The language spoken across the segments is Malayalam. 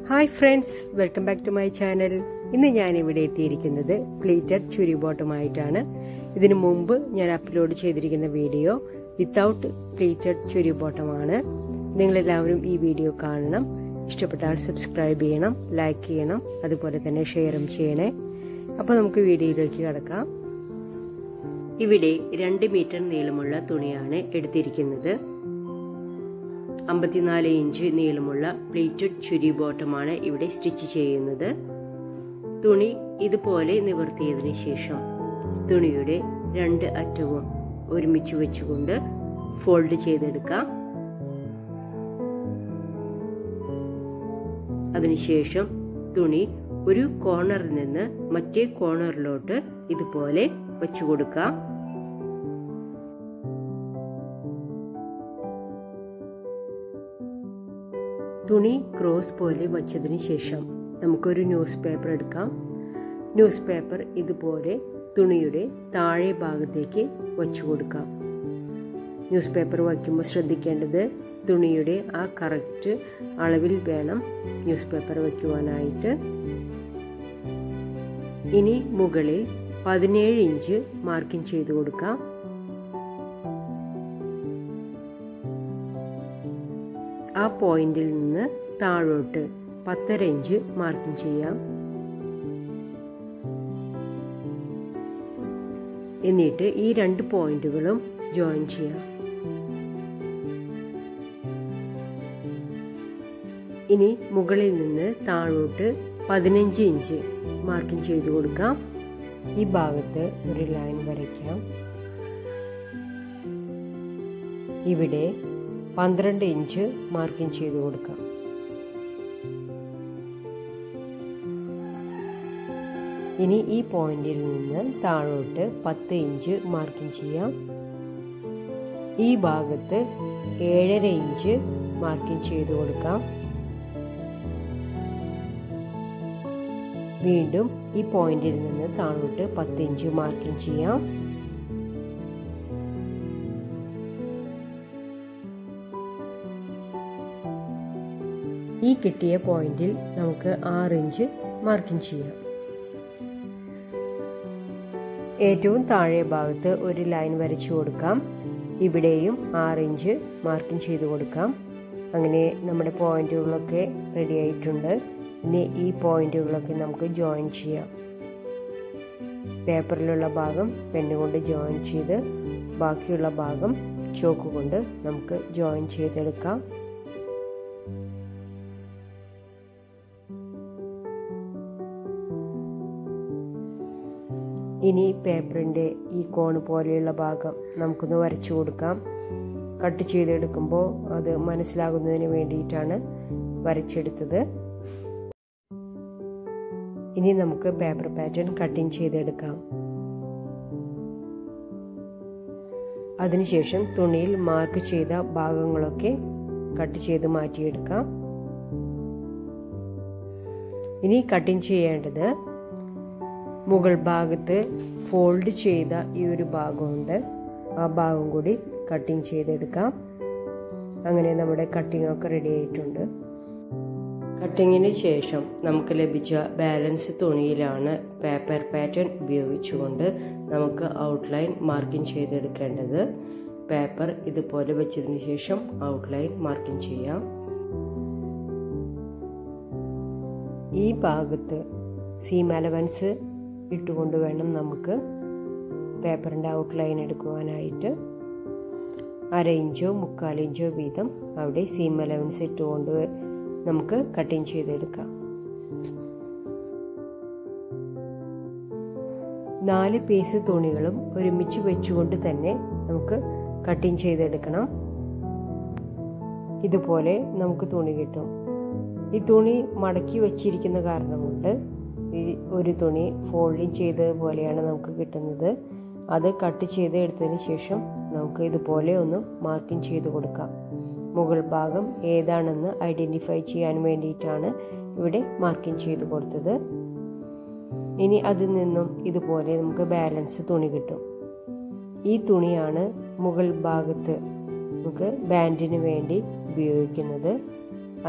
hi friends welcome back to my channel ഇന്ന് ഞാൻ ഇവിടെ എത്തിയിരിക്കുന്നത് പ്ലീറ്റഡ് ചുരി ബോട്ടുമായിട്ടാണ് ഇതിനു മുമ്പ് ഞാൻ അപ്ലോഡ് ചെയ്തിരിക്കുന്ന വീഡിയോ വിത്തൗട്ട് പ്ലീറ്റഡ് ചുരി ബോട്ടമാണ് നിങ്ങളെല്ലാവരും ഈ വീഡിയോ കാണണം ഇഷ്ടപ്പെട്ടാൽ സബ്സ്ക്രൈബ് ചെയ്യണം ലൈക്ക് ചെയ്യണം അതുപോലെ തന്നെ ഷെയറും ചെയ്യണേ അപ്പോൾ നമുക്ക് വീഡിയോയിലേക്ക് കടക്കാം ഇവിടെ രണ്ട് മീറ്റർ നീളമുള്ള തുണിയാണ് എടുത്തിരിക്കുന്നത് അമ്പത്തിനാല് ഇഞ്ച് നീളമുള്ള പ്ലേറ്റഡ് ചുരി ബോട്ടമാണ് ഇവിടെ സ്റ്റിച്ച് ചെയ്യുന്നത് തുണി ഇതുപോലെ നിവർത്തിയതിനു ശേഷം തുണിയുടെ രണ്ട് അറ്റവും ഒരുമിച്ച് വെച്ചുകൊണ്ട് ഫോൾഡ് ചെയ്തെടുക്കാം അതിനുശേഷം തുണി ഒരു കോർണറിൽ നിന്ന് മറ്റേ കോർണറിലോട്ട് ഇതുപോലെ വെച്ചു കൊടുക്കാം തുണി ക്രോസ് പോലെ വച്ചതിന് ശേഷം നമുക്കൊരു ന്യൂസ് പേപ്പർ എടുക്കാം ന്യൂസ് പേപ്പർ ഇതുപോലെ തുണിയുടെ താഴെ ഭാഗത്തേക്ക് വച്ചു കൊടുക്കാം ന്യൂസ് പേപ്പർ വയ്ക്കുമ്പോൾ ശ്രദ്ധിക്കേണ്ടത് തുണിയുടെ ആ കറക്റ്റ് അളവിൽ വേണം ന്യൂസ് പേപ്പർ വയ്ക്കുവാനായിട്ട് ഇനി മുകളിൽ പതിനേഴ് ഇഞ്ച് മാർക്കിംഗ് ചെയ്തു കൊടുക്കാം ആ പോയിന്റിൽ നിന്ന് താഴോട്ട് പത്തര ഇഞ്ച് മാർക്കിംഗ് ചെയ്യാം എന്നിട്ട് ഈ രണ്ട് പോയിന്റുകളും ജോയിൻ ചെയ്യാം ഇനി മുകളിൽ നിന്ന് താഴോട്ട് പതിനഞ്ച് ഇഞ്ച് മാർക്കിംഗ് ചെയ്തു കൊടുക്കാം ഈ ഭാഗത്ത് ഒരു ലൈൻ വരയ്ക്കാം ഇവിടെ പന്ത്രണ്ട് ഇഞ്ച് മാർക്കിംഗ് ചെയ്തു കൊടുക്കാം ഇനി ഈ പോയിന്റിൽ നിന്ന് താഴോട്ട് പത്ത് ഇഞ്ച് മാർക്കിംഗ് ചെയ്യാം ഈ ഭാഗത്ത് ഏഴര ഇഞ്ച് മാർക്കിംഗ് ചെയ്തു കൊടുക്കാം വീണ്ടും ഈ പോയിന്റിൽ നിന്ന് താഴോട്ട് പത്ത് ഇഞ്ച് മാർക്കിംഗ് ചെയ്യാം ഈ കിട്ടിയ പോയിന്റിൽ നമുക്ക് ആറ് ഇഞ്ച് മാർക്കിംഗ് ചെയ്യാം ഏറ്റവും താഴെ ഭാഗത്ത് ഒരു ലൈൻ വരച്ചു കൊടുക്കാം ഇവിടെയും ആറ് ഇഞ്ച് മാർക്കിംഗ് ചെയ്ത് കൊടുക്കാം അങ്ങനെ നമ്മുടെ പോയിന്റുകളൊക്കെ റെഡി ആയിട്ടുണ്ട് ഇനി ഈ പോയിന്റുകളൊക്കെ നമുക്ക് ജോയിൻ ചെയ്യാം പേപ്പറിലുള്ള ഭാഗം പെന്നുകൊണ്ട് ജോയിൻ ചെയ്ത് ബാക്കിയുള്ള ഭാഗം ചോക്ക് കൊണ്ട് നമുക്ക് ജോയിൻ ചെയ്തെടുക്കാം ഇനി പേപ്പറിൻ്റെ ഈ കോണ് പോലെയുള്ള ഭാഗം നമുക്കൊന്ന് വരച്ചു കൊടുക്കാം കട്ട് ചെയ്തെടുക്കുമ്പോൾ അത് മനസ്സിലാകുന്നതിന് വേണ്ടിയിട്ടാണ് വരച്ചെടുത്തത് ഇനി നമുക്ക് പേപ്പർ പാറ്റേൺ കട്ടിങ് ചെയ്തെടുക്കാം അതിനുശേഷം തുണിയിൽ മാർക്ക് ചെയ്ത ഭാഗങ്ങളൊക്കെ കട്ട് ചെയ്ത് മാറ്റിയെടുക്കാം ഇനി കട്ടിങ് ചെയ്യേണ്ടത് മുകൾ ഭാഗത്ത് ഫോൾഡ് ചെയ്ത ഈ ഒരു ഭാഗമുണ്ട് ആ ഭാഗം കൂടി കട്ടിങ് ചെയ്തെടുക്കാം അങ്ങനെ നമ്മുടെ കട്ടിംഗ് ഒക്കെ റെഡി ആയിട്ടുണ്ട് കട്ടിങ്ങിന് ശേഷം നമുക്ക് ലഭിച്ച ബാലൻസ് തുണിയിലാണ് പേപ്പർ പാറ്റേൺ ഉപയോഗിച്ചുകൊണ്ട് നമുക്ക് ഔട്ട്ലൈൻ മാർക്കിംഗ് ചെയ്തെടുക്കേണ്ടത് പേപ്പർ ഇതുപോലെ വെച്ചതിന് ശേഷം ഔട്ട്ലൈൻ മാർക്കിംഗ് ചെയ്യാം ഈ ഭാഗത്ത് സീം അലവൻസ് ഇട്ടുകൊണ്ട് വേണം നമുക്ക് പേപ്പറിൻ്റെ ഔട്ട്ലൈൻ എടുക്കുവാനായിട്ട് അര ഇഞ്ചോ മുക്കാൽ ഇഞ്ചോ വീതം അവിടെ സീം അലവൻസ് ഇട്ടുകൊണ്ട് നമുക്ക് കട്ടിങ് ചെയ്തെടുക്കാം നാല് പീസ് തുണികളും ഒരുമിച്ച് വെച്ചുകൊണ്ട് തന്നെ നമുക്ക് കട്ടിങ് ചെയ്തെടുക്കണം ഇതുപോലെ നമുക്ക് തുണി കിട്ടും ഈ തുണി മടക്കി വച്ചിരിക്കുന്ന കാരണം കൊണ്ട് ഈ ഒരു തുണി ഫോൾഡിങ് ചെയ്തതുപോലെയാണ് നമുക്ക് കിട്ടുന്നത് അത് കട്ട് ചെയ്ത് എടുത്തതിന് ശേഷം നമുക്ക് ഇതുപോലെ ഒന്ന് മാർക്കിംഗ് ചെയ്ത് കൊടുക്കാം മുകൾ ഭാഗം ഏതാണെന്ന് ഐഡൻറ്റിഫൈ ചെയ്യാൻ വേണ്ടിയിട്ടാണ് ഇവിടെ മാർക്കിംഗ് ചെയ്ത് കൊടുത്തത് ഇനി അതിൽ നിന്നും ഇതുപോലെ നമുക്ക് ബാലൻസ് തുണി കിട്ടും ഈ തുണിയാണ് മുകൾ ഭാഗത്ത് നമുക്ക് ബാൻഡിന് വേണ്ടി ഉപയോഗിക്കുന്നത്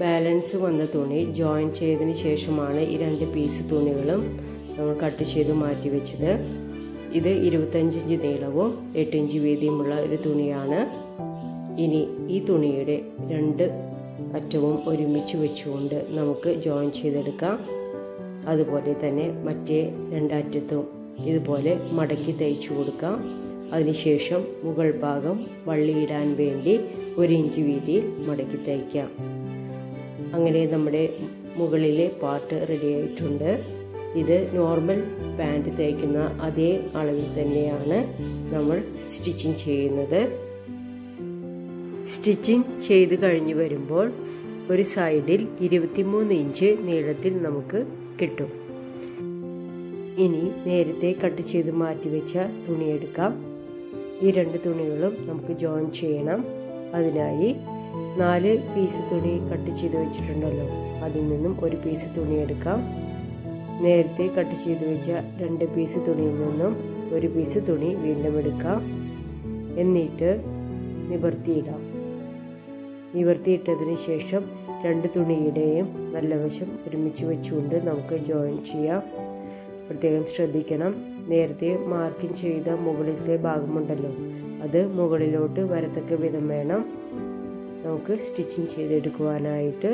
ബാലൻസ് വന്ന തുണി ജോയിൻ ചെയ്തതിന് ശേഷമാണ് ഈ രണ്ട് പീസ് തുണികളും നമ്മൾ കട്ട് ചെയ്ത് മാറ്റി വെച്ചത് ഇത് ഇരുപത്തഞ്ചിഞ്ച് നീളവും എട്ട് ഇഞ്ച് വീതിയുമുള്ള ഒരു തുണിയാണ് ഇനി ഈ തുണിയുടെ രണ്ട് അറ്റവും ഒരുമിച്ച് വെച്ചുകൊണ്ട് നമുക്ക് ജോയിൻ ചെയ്തെടുക്കാം അതുപോലെ തന്നെ മറ്റേ രണ്ടറ്റത്തും ഇതുപോലെ മടക്കി തയ്ച്ചു കൊടുക്കാം അതിനുശേഷം മുകൾ ഭാഗം വള്ളിയിടാൻ വേണ്ടി ഒരു ഇഞ്ച് വീതിയിൽ മടക്കി തയ്ക്കാം അങ്ങനെ നമ്മുടെ മുകളിലെ പാർട്ട് റെഡി ആയിട്ടുണ്ട് ഇത് നോർമൽ പാൻറ് തയ്ക്കുന്ന അതേ അളവിൽ തന്നെയാണ് നമ്മൾ സ്റ്റിച്ചിങ് ചെയ്യുന്നത് സ്റ്റിച്ചിങ് ചെയ്ത് കഴിഞ്ഞ് വരുമ്പോൾ ഒരു സൈഡിൽ ഇരുപത്തിമൂന്ന് ഇഞ്ച് നീളത്തിൽ നമുക്ക് കിട്ടും ഇനി നേരത്തെ കട്ട് ചെയ്ത് മാറ്റി വെച്ച തുണി എടുക്കാം ഈ രണ്ട് തുണികളും നമുക്ക് ജോയിൻ ചെയ്യണം അതിനായി നാല് പീസ് തുണി കട്ട് ചെയ്ത് വെച്ചിട്ടുണ്ടല്ലോ അതിൽ നിന്നും ഒരു പീസ് തുണി എടുക്കാം നേരത്തെ കട്ട് ചെയ്ത് വെച്ച രണ്ട് പീസ് തുണിയിൽ നിന്നും ഒരു പീസ് തുണി വീണ്ടും എടുക്കാം എന്നിട്ട് നിവർത്തിയിടാം നിവർത്തിയിട്ടതിന് ശേഷം രണ്ട് തുണിയുടെയും നല്ല വശം ഒരുമിച്ച് വെച്ചുകൊണ്ട് നമുക്ക് ജോയിൻ ചെയ്യാം പ്രത്യേകം ശ്രദ്ധിക്കണം നേരത്തെ മാർക്കിംഗ് ചെയ്ത മുകളിലത്തെ ഭാഗമുണ്ടല്ലോ അത് മുകളിലോട്ട് വരത്തക്ക വിധം വേണം നമുക്ക് സ്റ്റിച്ചിങ് ചെയ്തെടുക്കുവാനായിട്ട്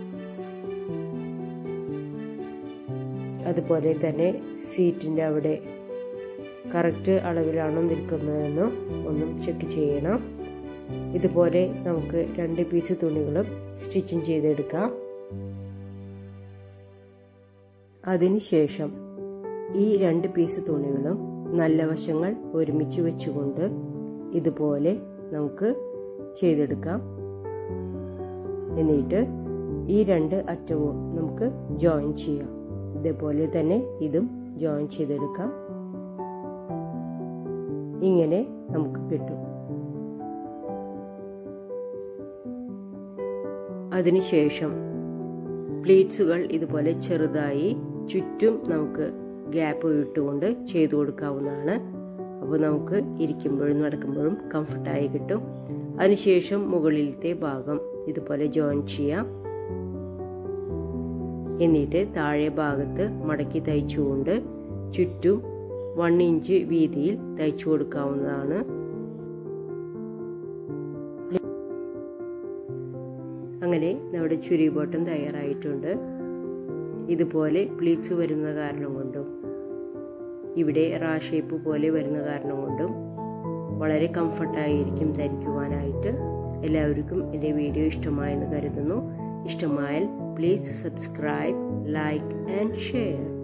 അതുപോലെ തന്നെ സീറ്റിൻ്റെ അവിടെ കറക്റ്റ് അളവിലാണോ നിൽക്കുന്നതെന്നും ഒന്നും ചെക്ക് ചെയ്യണം ഇതുപോലെ നമുക്ക് രണ്ട് പീസ് തുണികളും സ്റ്റിച്ചിങ് ചെയ്തെടുക്കാം അതിനുശേഷം ഈ രണ്ട് പീസ് തുണികളും നല്ല വശങ്ങൾ ഒരുമിച്ച് വെച്ചുകൊണ്ട് ഇതുപോലെ നമുക്ക് ചെയ്തെടുക്കാം എന്നിട്ട് ഈ രണ്ട് അറ്റവും നമുക്ക് ജോയിൻ ചെയ്യാം ഇതേപോലെ തന്നെ ഇതും ജോയിൻ ചെയ്തെടുക്കാം ഇങ്ങനെ നമുക്ക് കിട്ടും അതിനുശേഷം പ്ലീറ്റ്സുകൾ ഇതുപോലെ ചെറുതായി ചുറ്റും നമുക്ക് ഗ്യാപ്പ് ഇട്ടുകൊണ്ട് ചെയ്തു കൊടുക്കാവുന്നതാണ് അപ്പോൾ നമുക്ക് ഇരിക്കുമ്പോഴും നടക്കുമ്പോഴും കംഫർട്ടായി കിട്ടും അതിനുശേഷം മുകളിലത്തെ ഭാഗം ഇതുപോലെ ജോയിൻ ചെയ്യാം എന്നിട്ട് താഴെ ഭാഗത്ത് മടക്കി തയ്ച്ചുകൊണ്ട് ചുറ്റും വൺ ഇഞ്ച് വീതിയിൽ തയ്ച്ചു കൊടുക്കാവുന്നതാണ് അങ്ങനെ നമ്മുടെ ചുരി ബോട്ടം തയ്യാറായിട്ടുണ്ട് ഇതുപോലെ പ്ലീറ്റ്സ് വരുന്ന കാരണം കൊണ്ടും ഇവിടെ റാ ഷേപ്പ് പോലെ വരുന്ന കാരണം കൊണ്ടും വളരെ കംഫർട്ടായിരിക്കും ധരിക്കുവാനായിട്ട് എല്ലാവർക്കും എൻ്റെ വീഡിയോ ഇഷ്ടമായെന്ന് കരുതുന്നു ഇഷ്ടമായാൽ please subscribe like and share